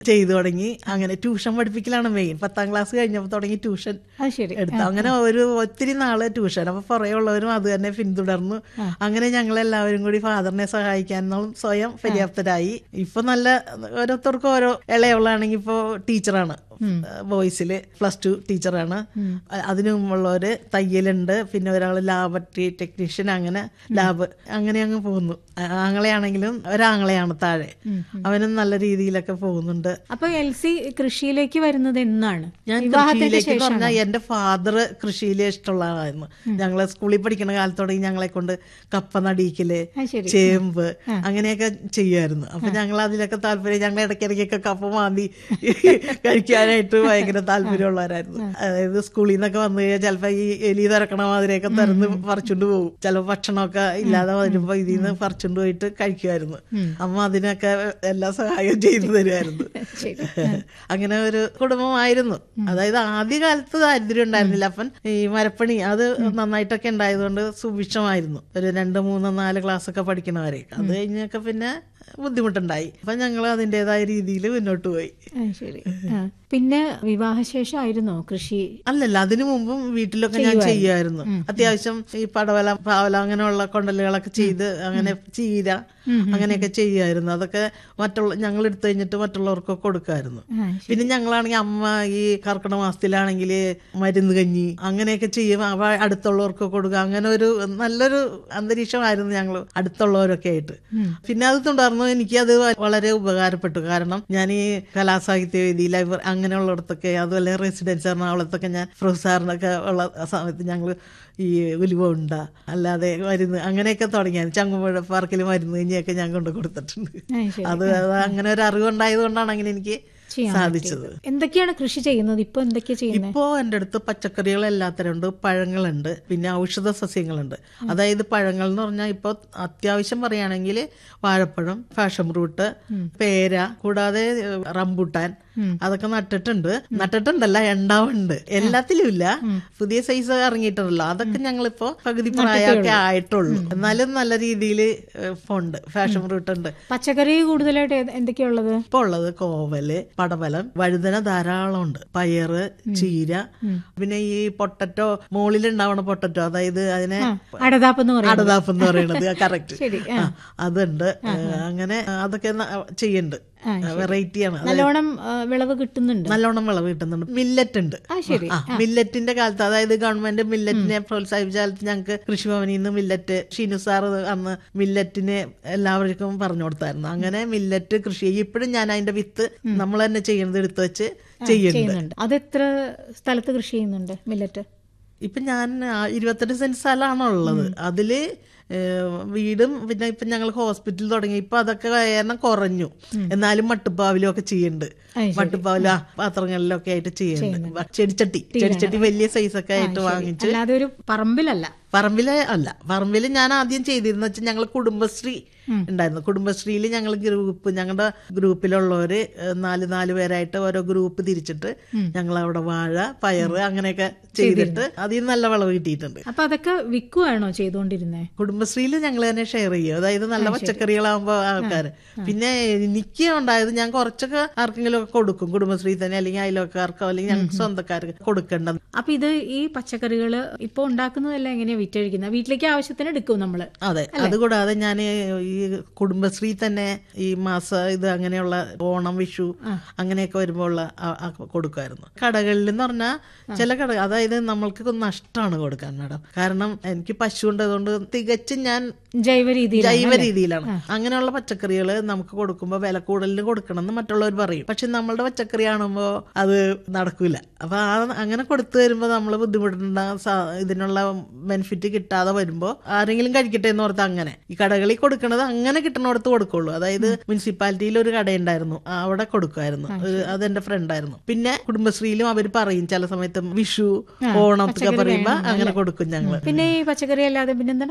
ചെയ്തു തുടങ്ങി അങ്ങനെ ട്യൂഷൻ പഠിപ്പിക്കലാണ് മെയിൻ പത്താം ക്ലാസ് കഴിഞ്ഞപ്പോൾ തുടങ്ങി ട്യൂഷൻ അത് ശരി എടുത്തു അങ്ങനെ ഒരു ഒത്തിരി നാള് ട്യൂഷൻ അപ്പൊ പുറകെ ഉള്ളവരും അത് തന്നെ പിന്തുടർന്നു അങ്ങനെ ഞങ്ങൾ എല്ലാവരും കൂടി ഫാദറിനെ സഹായിക്കാനും സ്വയം പര്യാപ്തരായി ഇപ്പൊ നല്ല ഓരോരുത്തർക്കും ഓരോ ഇളയവളാണെങ്കിൽ ഇപ്പോ ടീച്ചറാണ് വോയിസിൽ പ്ലസ് ടു ടീച്ചറാണ് അതിനു മുമ്പുള്ളവര് തയ്യലുണ്ട് പിന്നെ ഒരാൾ ലാബറട്ടറി ടെക്നീഷ്യൻ അങ്ങനെ ലാബ് അങ്ങനെ അങ്ങ് പോകുന്നു ആ- ആങ്ങളെയാണെങ്കിലും ഒരാങ്ങളെയാണ് താഴെ അവനും നല്ല രീതിയിലൊക്കെ പോകുന്നുണ്ട് അപ്പൊ എൽ സി കൃഷിയിലേക്ക് വരുന്നത് എന്നാണ് ഞാൻ വിവാഹത്തിന് കൃഷിയിലേക്ക് പറഞ്ഞാൽ എന്റെ ഫാദർ കൃഷിയിൽ ഇഷ്ടമുള്ള ആളായിരുന്നു ഞങ്ങള് സ്കൂളിൽ പഠിക്കുന്ന കാലത്തോടെ ഞങ്ങളെ കൊണ്ട് കപ്പ നടിക്കല് അത് ശരി ചേമ്പ് അങ്ങനെയൊക്കെ ചെയ്യുമായിരുന്നു അപ്പൊ ഞങ്ങൾ അതിലൊക്കെ താല്പര്യം ഞങ്ങൾ ഇടയ്ക്കിടയ്ക്കൊക്കെ കപ്പ മാന്തി കഴിക്കാനായിട്ട് ഭയങ്കര താല്പര്യമുള്ളവരായിരുന്നു അതായത് സ്കൂളിൽ നിന്നൊക്കെ വന്നു കഴിഞ്ഞാൽ ചിലപ്പോ ഈ എലി തിരക്കണ മാതിരിയൊക്കെ തിരന്ന് പറിച്ചുകൊണ്ട് പോകും ചിലപ്പോ ഭക്ഷണമൊക്കെ ഇല്ലാതെ വരുമ്പോ ഇതിൽ നിന്ന് പറിച്ചുകൊണ്ട് പോയിട്ട് കഴിക്കുമായിരുന്നു അമ്മ അതിനൊക്കെ എല്ലാ സഹായവും ചെയ്തു തരുമായിരുന്നു ശരി അങ്ങനെ ഒരു കുടുംബമായിരുന്നു അതായത് ആദ്യ കാലത്ത് ദാരിദ്ര്യം ഉണ്ടായിരുന്നില്ല അപ്പൻ ഈ മരപ്പണി അത് നന്നായിട്ടൊക്കെ ഉണ്ടായതുകൊണ്ട് സുഭിക്ഷമായിരുന്നു ഒരു രണ്ട് മൂന്ന് നാല് ക്ലാസ് ഒക്കെ പഠിക്കണവരെ അത് കഴിഞ്ഞൊക്കെ പിന്നെ ബുദ്ധിമുട്ടുണ്ടായി അപ്പൊ ഞങ്ങൾ അതിൻ്റെതായ രീതിയിൽ മുന്നോട്ട് പോയി ആ, ശരി ആ. പിന്നെ വിവാഹശേഷമായിരുന്നോ കൃഷി അല്ലല്ല അതിനു മുമ്പും വീട്ടിലൊക്കെ ഞാൻ ചെയ്യുമായിരുന്നു അത്യാവശ്യം ഈ പടവല പാവല അങ്ങനെയുള്ള കൊണ്ടലുകളൊക്കെ ചെയ്ത് അങ്ങനെ ചീര അങ്ങനെയൊക്കെ ചെയ്യുമായിരുന്നു അതൊക്കെ മറ്റുള്ള ഞങ്ങൾ എടുത്തു കഴിഞ്ഞിട്ട് മറ്റുള്ളവർക്കൊക്കെ കൊടുക്കായിരുന്നു ആ, പിന്നെ ഞങ്ങളാണെങ്കിൽ അമ്മ ഈ കർക്കിടക മാസത്തിലാണെങ്കിൽ മരുന്ന് കഞ്ഞി അങ്ങനെയൊക്കെ ചെയ്യും അവ അടുത്തുള്ളവർക്ക് കൊടുക്കുക അങ്ങനെ ഒരു നല്ലൊരു അന്തരീക്ഷമായിരുന്നു ഞങ്ങൾ അടുത്തുള്ളവരൊക്കെ ആയിട്ട് പിന്നെ അത് തുടർന്നു എനിക്ക് അത് വളരെ ഉപകാരപ്പെട്ടു കാരണം ഞാൻ ഈ കലാസാഹിത്യ വേദി ലൈബ്രറി അങ്ങനെയുള്ളിടത്തൊക്കെ അതുപോലെ റെസിഡൻസ് എറണാകുളത്തൊക്കെ ഞാൻ പ്രൊഫസറിനൊക്കെ ഉള്ള സമയത്ത് ഞങ്ങൾ ഈ ഉലുവ ഉണ്ട അല്ലാതെ മരുന്ന് അങ്ങനെയൊക്കെ തുടങ്ങിയാണ് ചങ്ങുമ്പുഴ പാർക്കിൽ മരുന്ന് കഞ്ഞിയൊക്കെ ഞാൻ കൊണ്ട് കൊടുത്തിട്ടുണ്ട് ആ, ശരി അത് അത് അങ്ങനെ ഒരു അറിവുണ്ടായത് കൊണ്ടാണ് അങ്ങനെ എനിക്ക് ചെയ്യാൻ സാധിച്ചത് എന്തൊക്കെയാണ് കൃഷി ചെയ്യുന്നത് ഇപ്പൊ എന്തൊക്കെയാ ചെയ്യുന്നത് ഇപ്പോ എൻ്റെ അടുത്ത് പച്ചക്കറികൾ എല്ലാത്തരം ഉണ്ട് പഴങ്ങളുണ്ട് പിന്നെ ഔഷധ സസ്യങ്ങളുണ്ട് അതായത് പഴങ്ങൾ എന്ന് പറഞ്ഞാൽ ഇപ്പോൾ അത്യാവശ്യം പറയുകയാണെങ്കിൽ വാഴപ്പഴം ഫാഷൻ ഫ്രൂട്ട് പേര കൂടാതെ ഏഹ്, റംബൂട്ടാൻ അതൊക്കെ നട്ടിട്ടുണ്ട് നട്ടിട്ടുണ്ടല്ല ഉണ്ടാവുന്നുണ്ട് എല്ലാത്തിലും ഇല്ല പുതിയ സൈസ് ഇറങ്ങിയിട്ടുണ്ടല്ലോ അതൊക്കെ ഞങ്ങളിപ്പോ പകുതി പ്രായമൊക്കെ ആയിട്ടുള്ളൂ എന്നാലും നല്ല രീതിയിൽ ഉണ്ട് ഫാഷൻ ഫ്രൂട്ട് ഉണ്ട് പച്ചക്കറി കൂടുതലായിട്ട് ഏത്- എന്തൊക്കെയാ ഉള്ളത് ഇപ്പൊ ഉള്ളത് കോവല് പടവലം വഴുതന ധാരാളം ഉണ്ട് പയറ് ചീര പിന്നെ ഈ പൊട്ടറ്റോ മുകളിലുണ്ടാവണ പൊട്ടറ്റോ അതായത് അതിനെ അടതാപ്പ് എന്ന് പറയും അടതാപ്പ് എന്ന് പറയുന്നത് കറക്റ്റ് ശരി അതുണ്ട് അങ്ങനെ അതൊക്കെ ന- ചെയ്യുന്നുണ്ട് വെറൈറ്റിയാണ് നല്ലോണം ആ, വിളവ് കിട്ടുന്നുണ്ട് നല്ലോണം വിളവ് കിട്ടുന്നുണ്ട് മില്ലറ്റ് ഉണ്ട് ആ ശരി ആ മില്ലറ്റിന്റെ കാലത്ത് അതായത് ഗവൺമെന്റ് മില്ലറ്റിനെ പ്രോത്സാഹിപ്പിച്ച കാലത്ത് ഞങ്ങൾക്ക് കൃഷിഭവനിൽ നിന്ന് മില്ലറ്റ് ഷീനു സാർ അന്ന് മില്ലറ്റിനെ എല്ലാവർക്കും പറഞ്ഞു കൊടുത്തായിരുന്നു അങ്ങനെ മില്ലറ്റ് കൃഷി ചെയ്യും ഇപ്പോഴും ഞാൻ അതിന്റെ വിത്ത് നമ്മൾ തന്നെ ചെയ്യുന്നത് എടുത്തു വെച്ച് ചെയ്യുന്നുണ്ട് ചെയ്യുന്നുണ്ട് അത് എത്ര സ്ഥലത്ത് കൃഷി ചെയ്യുന്നുണ്ട് മില്ലറ്റ് ഇപ്പൊ ഞാൻ ആ, ഇരുപത്തെട്ട് സെന്റ് സ്ഥലമാണ് ഉള്ളത് അതില് ഏഹ്, വീടും പിന്നെ ഇപ്പൊ ഞങ്ങൾ ഹോസ്പിറ്റൽ തുടങ്ങി ഇപ്പൊ അതൊക്കെ കാരണം കുറഞ്ഞു എന്നാലും മട്ടുപ്പാവിലും ഒക്കെ ചെയ്യുന്നുണ്ട് അത് ശരി. മട്ടുപ്പാവില പാത്രങ്ങളിലൊക്കെ ആയിട്ട് ചെയ്യുന്നുണ്ട് ചെടിച്ചട്ടി ചെടിച്ചട്ടി വലിയ സൈസൊക്കെ ആയിട്ട് വാങ്ങിച്ച് അല്ലാതെ ഒരു പറമ്പിലല്ല പറമ്പില് അല്ല പറമ്പില് ഞാൻ ആദ്യം ചെയ്തിരുന്ന വെച്ചാൽ ഞങ്ങൾ കുടുംബശ്രീ ഉണ്ടായിരുന്നു കുടുംബശ്രീയിൽ ഞങ്ങൾ ഗ്രൂപ്പ് ഞങ്ങളുടെ ഗ്രൂപ്പിലുള്ളവര് ഏഹ്, നാല് നാല് പേരായിട്ട് ഓരോ ഗ്രൂപ്പ് തിരിച്ചിട്ട് ഞങ്ങൾ അവിടെ വാഴ പയറ് അങ്ങനെയൊക്കെ ചെയ്തിട്ട് അതിൽ നിന്ന് നല്ല വിളവ് കിട്ടിയിട്ടുണ്ട് അപ്പൊ അതൊക്കെ വിൽക്കുവാണോ ചെയ്തുകൊണ്ടിരുന്നേ കുടുംബശ്രീയിൽ ഞങ്ങൾ തന്നെ ഷെയർ ചെയ്യും അതായത് നല്ല പച്ചക്കറികളാകുമ്പോ ആൾക്കാർ പിന്നെ എനിക്ക് ഉണ്ടായത് ഞാൻ കുറച്ചൊക്കെ ആർക്കെങ്കിലും ഒക്കെ കൊടുക്കും കുടുംബശ്രീ തന്നെ അല്ലെങ്കിൽ അയൽവക്കാർക്കോ അല്ലെങ്കിൽ ഞങ്ങൾക്ക് സ്വന്തക്കാർക്ക് കൊടുക്കേണ്ടത് അപ്പൊ ഇത് ഈ പച്ചക്കറികൾ ഇപ്പൊ ഉണ്ടാക്കുന്നതെല്ലാം എങ്ങനെയാ വിറ്റഴിക്കുന്നത് വീട്ടിലേക്ക് ആവശ്യത്തിന് എടുക്കും നമ്മള് അതെ അതുകൂടാതെ ഞാൻ ഈ കുടുംബശ്രീ തന്നെ ഈ മാസ ഇത് അങ്ങനെയുള്ള ഓണം വിഷു അങ്ങനെയൊക്കെ വരുമ്പോൾ ഉള്ള ആ- ആ കൊടുക്കുമായിരുന്നു കടകളിൽ എന്ന് പറഞ്ഞാൽ ചില കട അതായത് നമ്മൾക്ക് നഷ്ടമാണ് കൊടുക്കാൻ മാഡം കാരണം എനിക്ക് പശു ഉണ്ടതുകൊണ്ട് തികച്ചും ഞാൻ ജൈവ രീതിയിൽ ജൈവ രീതിയിലാണ് അങ്ങനെയുള്ള പച്ചക്കറികൾ നമുക്ക് കൊടുക്കുമ്പോൾ വില കൂടുതലിന് കൊടുക്കണം എന്ന് മറ്റുള്ളവർ പറയും പക്ഷെ നമ്മളുടെ പച്ചക്കറി ആണുമ്പോൾ അത് നടക്കൂല അപ്പൊ ആ അങ്ങനെ കൊടുത്തു വരുമ്പോൾ നമ്മൾ ബുദ്ധിമുട്ടുണ്ട സാ- ഇതിനുള്ള ബെനിഫിറ്റ് കിട്ടാതെ വരുമ്പോൾ ആരെങ്കിലും കഴിക്കട്ടെ എന്ന് ഓർത്ത് അങ്ങനെ ഈ കടകളിൽ കൊടുക്കണത് അങ്ങനെ കിട്ടണോടത്ത് കൊടുക്കുള്ളൂ അതായത് മുനിസിപ്പാലിറ്റിയിൽ ഒരു കടയുണ്ടായിരുന്നു ആ, അവിടെ കൊടുക്കുമായിരുന്നു ഒരു- അതെന്റെ ഫ്രണ്ടായിരുന്നു പിന്നെ കുടുംബശ്രീയിലും അവർ പറയും ചില സമയത്ത് വിഷു ഓണത്തൊക്കെ പറയുമ്പോ അങ്ങനെ കൊടുക്കും ഞങ്ങള് പിന്നെ ഈ പച്ചക്കറി അല്ലാതെ പിന്നെ എന്താണ് കൂൺ കൃഷി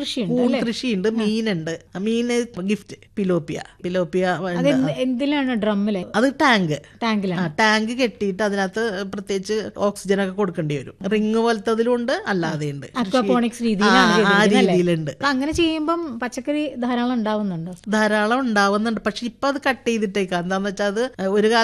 കൃഷിയുണ്ട് കൂൺ കൃഷിയുണ്ട് മീനുണ്ട് മീന് ഗിഫ്റ്റ് പിലോപ്പിയ പിലോപ്പിയ ഉണ്ട്. അത് എന്ത്- എന്തിലാണ് ഡ്രമ്മില് അത് ടാങ്ക് ആ ടാങ്കിലാണ് ടാങ്ക് കെട്ടിയിട്ട് അതിനകത്ത് പ്രത്യേകിച്ച് ഓക്സിജൻ ഒക്കെ കൊടുക്കേണ്ടി വരും റിങ് പോലത്തതിലും ഉണ്ട് അല്ലാതെ ഉണ്ട് അക്വാപോണിക്സ് രീതിയിലാണ് ആ ചെയ്തിരിക്കുന്നത് അല്ലേ? രീതിയിലുണ്ട് അപ്പൊ അങ്ങനെ ചെയ്യുമ്പം പച്ചക്കറി ധാരാളം ഉണ്ടാവുന്നുണ്ടോ ധാരാളം ഉണ്ടാവുന്നുണ്ട് പക്ഷെ ഇപ്പൊ അത് കട്ട് ചെയ്തിട്ടേക്കാം എന്താന്ന് വെച്ചാൽ അത് ഒരു കാലത്ത്